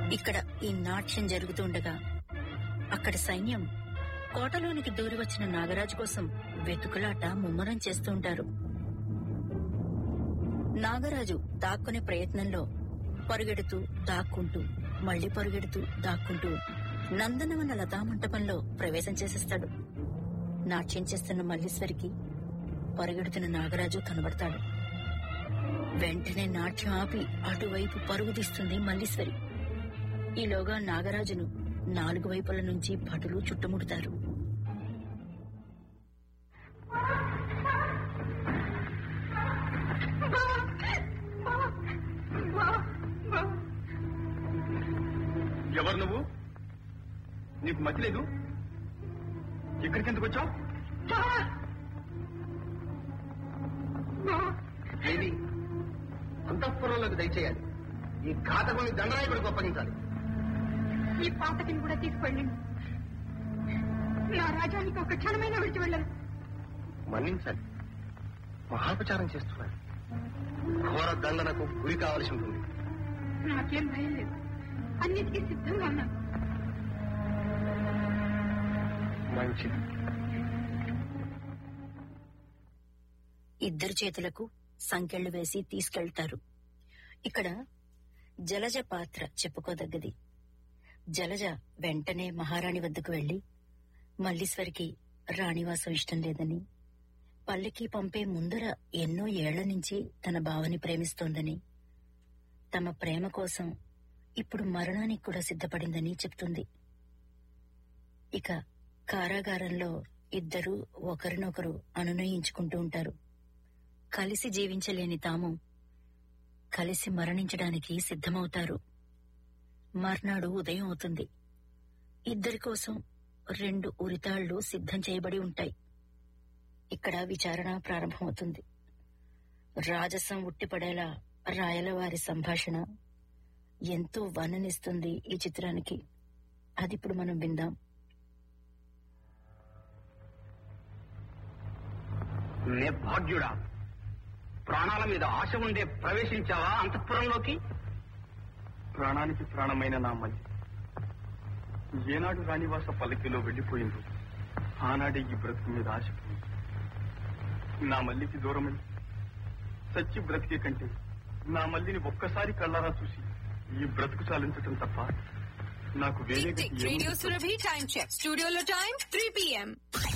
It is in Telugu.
ఇక్కడ ఈ నాట్యం జరుగుతుండగా అక్కడి సైన్యం కోటలోనికి దూరి వచ్చిన నాగరాజు కోసం వెతుకులాట ముమ్మరం చేస్తూ ఉంటారు నాగరాజు దాక్కునే ప్రయత్నంలో పరుగెడుతూ దాక్కుంటూ మళ్లీ పరుగెడుతూ దాక్కుంటూ నందనవన లతామంటపంలో ప్రవేశం చేసేస్తాడు నాట్యం చేస్తున్న మల్లీశ్వరికి పరుగెడుతున్న నాగరాజు కనబడతాడు వెంటనే నాట్యం ఆపి అటువైపు పరుగు తీస్తుంది మల్లీశ్వరి ఈలోగా నాగరాజును నాలుగు వైపుల నుంచి భటులు చుట్టుముడతారు ఎవరు నువ్వు నీకు మతి లేదు ఇక్కడికి ఎందుకు వచ్చావు దేవి అంతఃపురంలోకి దయచేయాలి ఈ ఘాతకుని దండనాయకుడికి అప్పగించాలి ఈ పాతకిని కూడా తీసుకెళ్ళండి నా రాజ్యానికి ఒక క్షణమైనా విడిచి వెళ్ళను మన్నించాలి మహాపచారం చేస్తున్నారు ఘోర దండనకు గురి కావలసి ఉంటుంది నాకేం భయం లేదు అన్నిటికీ సిద్ధంగా ఉన్నాను మంచిది ఇద్దరు చేతులకు సంకెళ్లు వేసి తీసుకెళ్తారు ఇక్కడ జలజ పాత్ర చెప్పుకోదగ్గది జలజ వెంటనే మహారాణి వద్దకు వెళ్లి మల్లీశ్వరికి రాణివాసం ఇష్టం లేదని పల్లెకి పంపే ముందర ఎన్నో ఏళ్ల నుంచి తన భావని ప్రేమిస్తోందని తమ ప్రేమ కోసం ఇప్పుడు మరణానికి కూడా సిద్ధపడిందని చెప్తుంది ఇక కారాగారంలో ఇద్దరు ఒకరినొకరు అనునయించుకుంటూ ఉంటారు కలిసి జీవించలేని తాము కలిసి మరణించడానికి సిద్ధమవుతారు మర్నాడు ఉదయం అవుతుంది ఇద్దరి కోసం రెండు ఉరితాళ్లు సిద్ధం చేయబడి ఉంటాయి ఇక్కడ విచారణ ప్రారంభమవుతుంది రాజసం ఉట్టిపడేలా రాయల వారి సంభాషణ ఎంతో వర్ణనిస్తుంది ఈ చిత్రానికి అది ఇప్పుడు మనం విందాం నిర్భాగ్యుడా ప్రాణాల మీద ఆశ ఉండే ప్రవేశించావా అంతఃపురంలోకి ప్రాణానికి ప్రాణమైన నా మల్లి ఏనాడు రాణివాస పల్లకిలో వెళ్లిపోయిందో ఆనాడే ఈ బ్రతుకు మీద ఆశ పోయింది. నా మల్లికి దూరమై సచ్చి బ్రతికే కంటే నా మల్లిని ఒక్కసారి కళ్ళారా చూసి ఈ బ్రతుకు చాలించటం తప్ప నాకు వేరే గతి Radio ఏముంది? Surabhi time check. Studio lo time 3 p.m.